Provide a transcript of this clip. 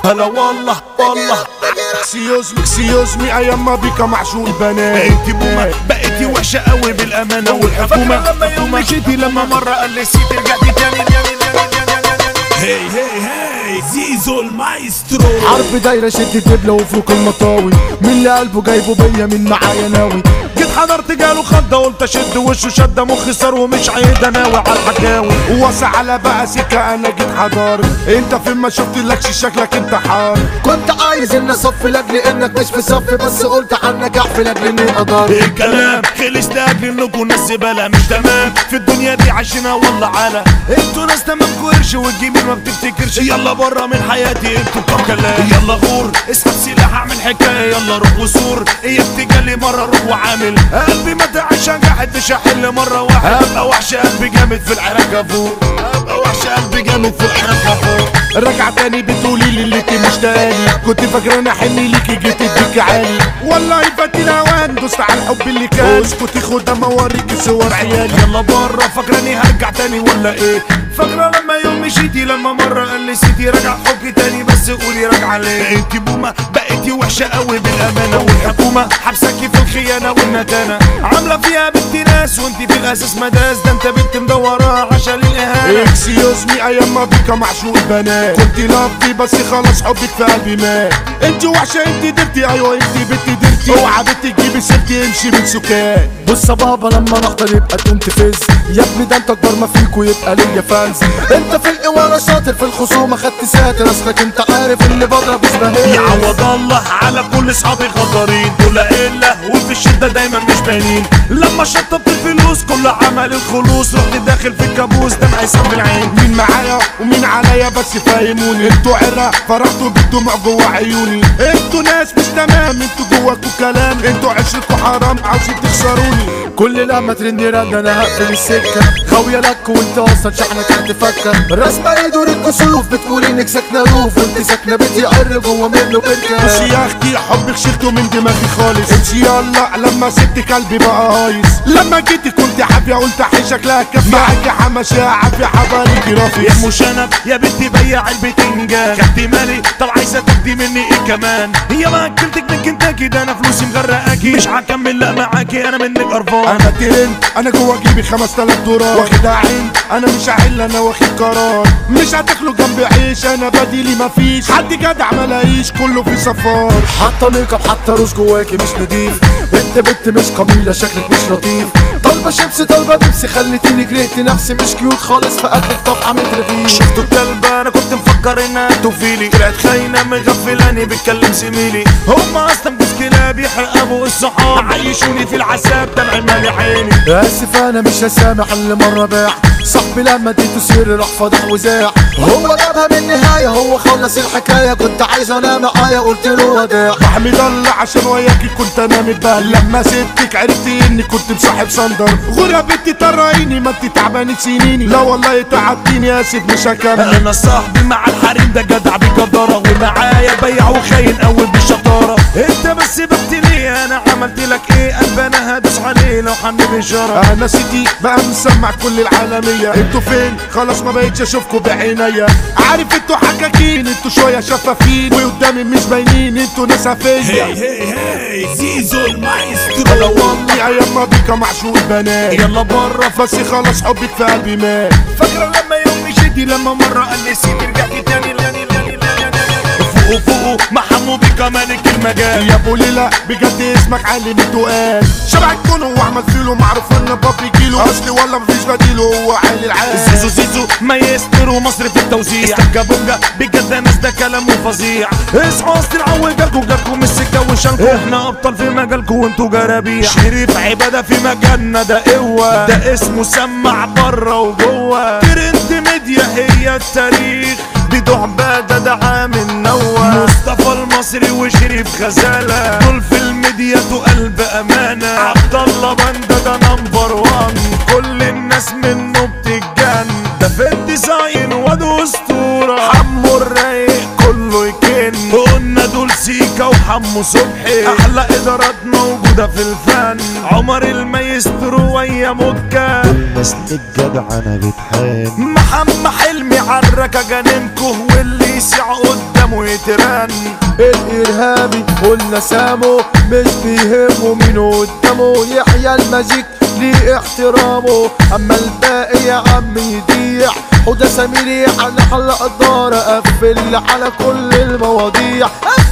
هلا والله والله اكسيوز مي اكسيوز مي ايام ما بيك معشوق البنات انت بومة بقيتي وحشة قوي بالامانة والحكومة لما يوم مشيتي لما مرة قال لي سيتي رجعتي تاني تاني تاني تاني تاني هي هي هي زيزو المايسترو حرب دايرة شد دبلة وفوق المطاوي من اللي قلبه جايبه بيا من معايا ناوي جيت حضرت جاله خضة قلت اشد وشه شدة مخي صار ومش عيد اناوي على الحكاوي ووسع على بقى سكة انا جيت حضار انت فين ما شفت لكش شكلك انت حار كنت عايز ان اصف لاجل انك مش في صفي بس قلت عنك احفي لاجل اني اقدر الكلام خلص لاجل انكم ناس زبالة مش تمام في الدنيا دي عايشينها والله على انتوا ناس تمامكوا قرش والجميل ما بتفتكرش يلا بره من حياتي انتوا كام كلام يلا غور اسحب سلاح اعمل حكاية يلا روح وصور ايه بتجلي مرة روح وعامل قلبي ما تعيش قاعد مش هحل مرة واحد ابقى وحش قلبي جامد في العراق فوق ابقى وحش قلبي جامد في العراق فوق رجع تاني بتقولي لي اللي انت مش تاني كنت فاكراني حني ليكي جيت اديك عالي والله فات الاوان دوست على الحب اللي كان اسكتي خد اما اوريكي صور عيالي يلا بره فاكراني هرجع تاني ولا ايه فاكرة لما يوم مشيتي لما مرة قال لي سيتي راجع حبي تاني بس قولي راجعة ليه انتي بومة بقيتي وحشة قوي بالامانة والحكومة حبسكي في الخيانة والندانة عاملة فيها بنت ناس وانتي في الاساس مداس ده انت بنت مدورة عشان الاهانة اكسيوز مي ايام ما بيك معشوق البنات كنت لفظي بس خلاص حبك في قلبي مات انت وحشه انت درتي ايوه انت بنتي درتي اوعى بنتي تجيبي سيرتي امشي من سكات بص يا بابا لما نحضر يبقى تقوم تفز يا ابني ده انت اكبر ما فيك ويبقى ليا فانز انت في القوالة شاطر في الخصومة خدت ساتر اصلك انت عارف اني بضرب اسبهين يعوض الله على كل اصحابي غدارين دول قله وفي الشده دايما مش باينين لما شطبت الفلوس كل عمل الخلوص رحت داخل في الكابوس دمع يصب العين مين معايا ومين عليا بس فاهموني انتوا عرق فرحتوا بالدموع جوا عيوني انتوا ناس مش تمام انتوا جواكوا كلام انتوا عشرتكوا حرام عاوزين تخسروني كل لما ترني رد انا هقفل السكة خاوية لك وانت اصلا شحنك هتفكر رسمة ايد وريد كسوف بتقول انك ساكنة روف وانت ساكنة بيتي قر جوه منه بصي بركة يا اختي حبك شلته من دماغي خالص امشي يلا لما سبت قلبي بقى هايص لما جيتي كنت حافية قلت حي شكلها كافية معاكي حماشة عافية حبالك يا رافيس ام شنب يا بنتي بيع البتنجان خدتي مالي طب عايزه تاخدي مني ايه كمان هي ما اكلتك من كنتاكي ده انا فلوسي مغرقاكي مش هكمل لا معاكي انا منك قرفان انا ترند انا جوا جيبي 5000 دولار واخد عين انا مش هحل انا واخد قرار مش هتاكلوا جنبي عيش انا بديلي مفيش حد جدع ملاقيش كله في صفار حاطة ميك اب حاطة روز جواكي مش نضيف انت بنت مش قبيلة شكلك مش لطيف طالبة شيبسي طالبة بيبسي خليتيني كرهت نفسي مش كيوت خالص في اكلك طبعا مترفيش شفتوا الكلبة انا كنت مفكر انها توفيلي طلعت خاينة مغفلاني بتكلم زميلي هم اصلا جوز كلاب يحرقوا الصحاب عيشوني في العذاب دمع مالي عيني اسف انا مش هسامح اللي مرة باع صاحبي لما اديته سر راح فضح وزاع هو جابها من النهاية هو خلص الحكاية كنت عايز انام معايا قلت له وداع بحمد الله عشان وياكي كنت انا متبهل لما سبتك عرفتي اني كنت مصاحب صندر غربتي طرقيني ما انت تعباني سنيني لا والله تعبتيني اسف مش هكمل انا صاحبي مع الحريم ده جدع بجدارة ومعايا بيع وخاين قوي بالشطارة انت بس بحت ليه انا عملت لك ايه قلب انا هدوس عليه لو حن بشارة انا سيتي بقى مسمع كل العالمية انتوا فين خلاص ما بقيتش اشوفكوا بعينيا عارف انتوا حكاكين انتوا شوية شفافين وقدامي مش باينين انتوا ناس فيا هي هي زيزو انا المايسترو والله ايام ما بيك معشوق البنات يلا بره بس خلاص حبك في قلبي مات فاكرة لما يوم مشيتي لما مرة قال لي سيدي رجعتي تاني تاني تاني تاني تاني فوقوا فوقوا محمو بك مالك المجال يا ابو ليلى بجد اسمك علم التقال شبع الكون هو احمد فيلو معروف ان بابي كيلو اصلي والله مفيش بديله هو عالي العال زيزو زيزو ما ومصر في التوزيع استبقى بونجا بجد ناس ده كلامه فظيع اصحوا اصل العوي جالكوا جالكوا من السكه وشانكوا احنا ابطال في مجالكوا وانتوا جرابيع شريف عباده في مجالنا ده قوه ده اسمه سمع بره وجوه ترند ميديا هي التاريخ بدو عباده ده عامل نوه مصطفى المصري وشريف غزاله دول في الميديا قلب امانه عبد الله بندا ده نمبر وان كل الناس منه بتتجن ده في الديزاين وده اسطوره حمو الرايق كله يكن قلنا دول سيكا وحمو صبحي احلى ادارات موجوده في الفن عمر المايسترو ويا مكه الناس الجدع انا بتحان محمد حلمي عركه جننكو واللي يسع قدام كلامه يترن الارهابي قلنا سامو مش بيهمه مين قدامه يحيى الماجيك ليه احترامه اما الباقي يا عم يضيع حوده سميري على حلقة دار اقفل على كل المواضيع